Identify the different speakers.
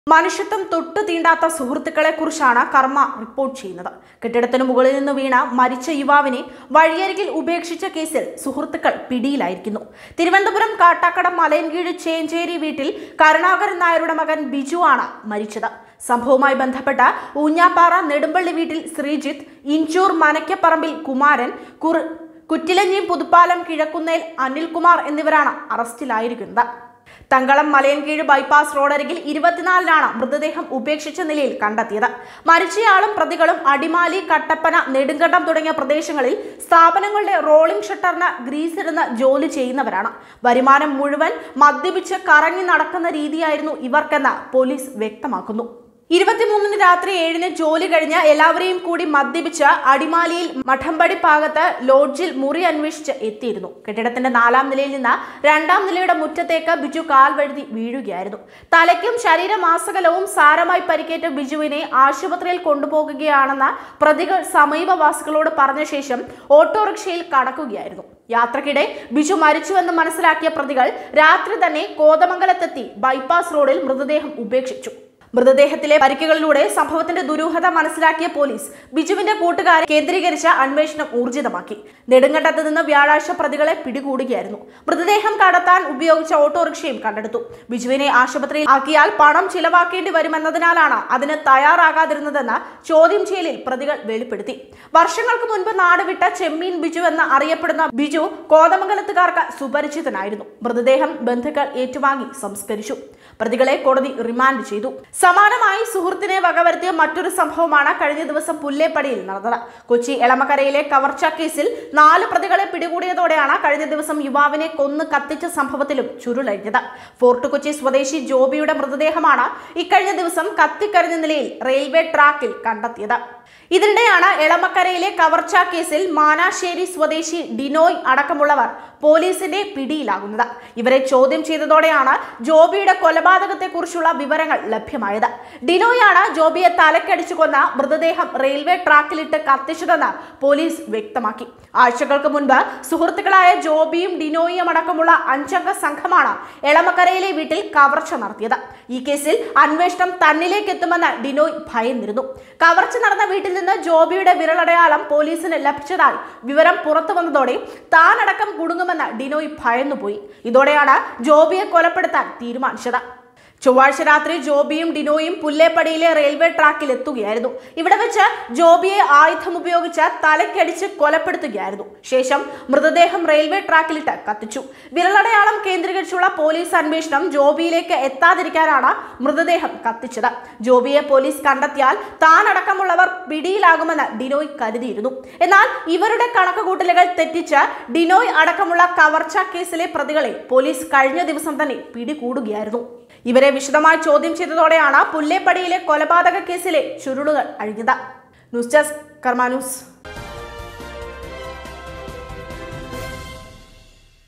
Speaker 1: മനുഷ്യത്വം തൊട്ടു തീണ്ടാത്ത സുഹൃത്തുക്കളെ കുറിച്ചാണ് കർമ്മ റിപ്പോർട്ട് ചെയ്യുന്നത് കെട്ടിടത്തിന് മുകളിൽ നിന്ന് വീണ മരിച്ച യുവാവിനെ വഴിയരികിൽ ഉപേക്ഷിച്ച കേസിൽ സുഹൃത്തുക്കൾ പിടിയിലായിരിക്കുന്നു തിരുവനന്തപുരം കാട്ടാക്കട മലയൻകീഴ് ചേഞ്ചേരി വീട്ടിൽ കരുണാകരൻ നായരുടെ മകൻ ബിജു ആണ് മരിച്ചത് സംഭവവുമായി ബന്ധപ്പെട്ട ഊഞ്ഞാപ്പാറ നെടുമ്പള്ളി വീട്ടിൽ ശ്രീജിത്ത് ഇഞ്ചൂർ മനക്കപ്പറമ്പിൽ കുമാരൻ കുറ കുറ്റിലഞ്ഞി പുതുപ്പാലം കിഴക്കുന്നേൽ അനിൽകുമാർ എന്നിവരാണ് അറസ്റ്റിലായിരിക്കുന്നത് തങ്കളം മലയൻകീഴ് ബൈപ്പാസ് റോഡരികിൽ ഇരുപത്തിനാലിനാണ് മൃതദേഹം ഉപേക്ഷിച്ച നിലയിൽ കണ്ടെത്തിയത് മരിച്ചയാളും പ്രതികളും അടിമാലി കട്ടപ്പന നെടുങ്കണ്ടം തുടങ്ങിയ പ്രദേശങ്ങളിൽ സ്ഥാപനങ്ങളുടെ റോളിംഗ് ഷട്ടറിന് ഗ്രീസിടുന്ന ജോലി ചെയ്യുന്നവരാണ് വരുമാനം മുഴുവൻ മദ്യപിച്ച് കറങ്ങി നടക്കുന്ന രീതിയായിരുന്നു ഇവർക്കെന്ന് പോലീസ് വ്യക്തമാക്കുന്നു ഇരുപത്തിമൂന്നിന് രാത്രി ഏഴിന് ജോലി കഴിഞ്ഞ് എല്ലാവരെയും കൂടി മദ്യപിച്ച് അടിമാലിയിൽ മഠമ്പടി ഭാഗത്ത് ലോഡ്ജിൽ മുറി അന്വേഷിച്ച് എത്തിയിരുന്നു കെട്ടിടത്തിന്റെ നാലാം നിലയിൽ നിന്ന് രണ്ടാം നിലയുടെ മുറ്റത്തേക്ക് ബിജു കാൽ വഴുതി വീഴുകയായിരുന്നു തലയ്ക്കും ശരീരമാസകലവും സാരമായി പരിക്കേറ്റ ബിജുവിനെ ആശുപത്രിയിൽ കൊണ്ടുപോകുകയാണെന്ന് പ്രതികൾ സമീപവാസികളോട് പറഞ്ഞ ശേഷം ഓട്ടോറിക്ഷയിൽ കടക്കുകയായിരുന്നു യാത്രക്കിടെ ബിജു മരിച്ചുവെന്ന് മനസ്സിലാക്കിയ പ്രതികൾ രാത്രി തന്നെ കോതമംഗലത്തെത്തി ബൈപ്പാസ് റോഡിൽ മൃതദേഹം ഉപേക്ഷിച്ചു മൃതദേഹത്തിലെ പരിക്കുകളിലൂടെ സംഭവത്തിന്റെ ദുരൂഹത മനസ്സിലാക്കിയ പോലീസ് ബിജുവിന്റെ കൂട്ടുകാരെ കേന്ദ്രീകരിച്ച അന്വേഷണം ഊർജിതമാക്കി നെടുങ്കണ്ടത്ത് നിന്ന് വ്യാഴാഴ്ച പ്രതികളെ പിടികൂടുകയായിരുന്നു മൃതദേഹം കടത്താൻ ഉപയോഗിച്ച ഓട്ടോറിക്ഷയും കണ്ടെടുത്തു ബിജുവിനെ ആശുപത്രിയിൽ ആക്കിയാൽ പണം ചിലവാക്കേണ്ടി വരുമെന്നതിനാലാണ് അതിന് തയ്യാറാകാതിരുന്നതെന്ന് ചോദ്യം ചെയ്യലിൽ പ്രതികൾ വെളിപ്പെടുത്തി വർഷങ്ങൾക്ക് മുൻപ് നാടുവിട്ട ചെമ്മീൻ ബിജു എന്ന് അറിയപ്പെടുന്ന ബിജു കോതമംഗലത്തുകാർക്ക് സുപരിചിതനായിരുന്നു മൃതദേഹം ബന്ധുക്കൾ ഏറ്റുവാങ്ങി സംസ്കരിച്ചു പ്രതികളെ കോടതി റിമാൻഡ് ചെയ്തു സമാനമായി സുഹൃത്തിനെ വകവരുത്തിയ മറ്റൊരു സംഭവമാണ് കഴിഞ്ഞ ദിവസം പുല്ലേപ്പടിയിൽ നടന്നത് കൊച്ചി എളമക്കരയിലെ കവർച്ച കേസിൽ നാല് പ്രതികളെ പിടികൂടിയതോടെയാണ് കഴിഞ്ഞ ദിവസം യുവാവിനെ കൊന്ന് കത്തിച്ച സംഭവത്തിലും ചുരുളഴിഞ്ഞത് ഫോർട്ട് കൊച്ചി സ്വദേശി ജോബിയുടെ മൃതദേഹമാണ് ഇക്കഴിഞ്ഞ ദിവസം കത്തിക്കരിഞ്ഞ നിലയിൽ റെയിൽവേ ട്രാക്കിൽ കണ്ടെത്തിയത് ഇതിനിടെയാണ് എളമക്കരയിലെ കവർച്ച കേസിൽ മാനാശ്ശേരി സ്വദേശി ഡിനോയ് അടക്കമുള്ളവർ പോലീസിന്റെ പിടിയിലാകുന്നത് ഇവരെ ചോദ്യം ചെയ്തതോടെയാണ് ജോബിയുടെ കൊലപാതകത്തെക്കുറിച്ചുള്ള വിവരങ്ങൾ ലഭ്യമായത് ഡിനോയാണ് ജോബിയെ തലക്കടിച്ചു കൊന്ന മൃതദേഹം റെയിൽവേ ട്രാക്കിലിട്ട് കത്തിച്ചതെന്ന് പോലീസ് വ്യക്തമാക്കി ആഴ്ചകൾക്ക് മുൻപ് സുഹൃത്തുക്കളായ ജോബിയും ഡിനോയും അടക്കമുള്ള അഞ്ചംഗ സംഘമാണ് എളമക്കരയിലെ വീട്ടിൽ കവർച്ച നടത്തിയത് ഈ കേസിൽ അന്വേഷണം തന്നിലേക്ക് എത്തുമെന്ന് ഡിനോയ് ഭയന്നിരുന്നു കവർച്ച നടന്ന വീട്ടിൽ നിന്ന് ജോബിയുടെ വിരലടയാളം പോലീസിന് ലഭിച്ചതായി വിവരം പുറത്തു വന്നതോടെ താനടക്കം കുടുങ്ങുമെന്ന് ഡിനോയ് ഭയന്നുപോയി ഇതോടെയാണ് ജോബിയെ കൊലപ്പെടുത്താൻ തീരുമാനിച്ചത് ചൊവ്വാഴ്ച രാത്രി ജോബിയും ഡിനോയും പുല്ലേപ്പടിയിലെ റെയിൽവേ ട്രാക്കിൽ എത്തുകയായിരുന്നു ഇവിടെ വെച്ച് ജോബിയെ ആയുധം ഉപയോഗിച്ച് തലക്കടിച്ച് കൊലപ്പെടുത്തുകയായിരുന്നു ശേഷം മൃതദേഹം റെയിൽവേ ട്രാക്കിലിട്ട് കത്തിച്ചു വിരലടയാളം കേന്ദ്രീകരിച്ചുള്ള പോലീസ് അന്വേഷണം ജോബിയിലേക്ക് എത്താതിരിക്കാനാണ് മൃതദേഹം കത്തിച്ചത് ജോബിയെ പോലീസ് കണ്ടെത്തിയാൽ താനടക്കമുള്ളവർ പിടിയിലാകുമെന്ന് ഡിനോയ് കരുതിയിരുന്നു എന്നാൽ ഇവരുടെ കണക്കുകൂട്ടലുകൾ തെറ്റിച്ച് ഡിനോയ് അടക്കമുള്ള കവർച്ച കേസിലെ പ്രതികളെ പോലീസ് കഴിഞ്ഞ ദിവസം തന്നെ പിടികൂടുകയായിരുന്നു ഇവരെ വിശദമായി ചോദ്യം ചെയ്തതോടെയാണ് പുല്ലേപ്പടിയിലെ കൊലപാതക കേസിലെ ചുരുളുകൾ അഴിഞ്ഞത് ന്യൂസ് ഡെസ്ക് കർമാ ന്യൂസ്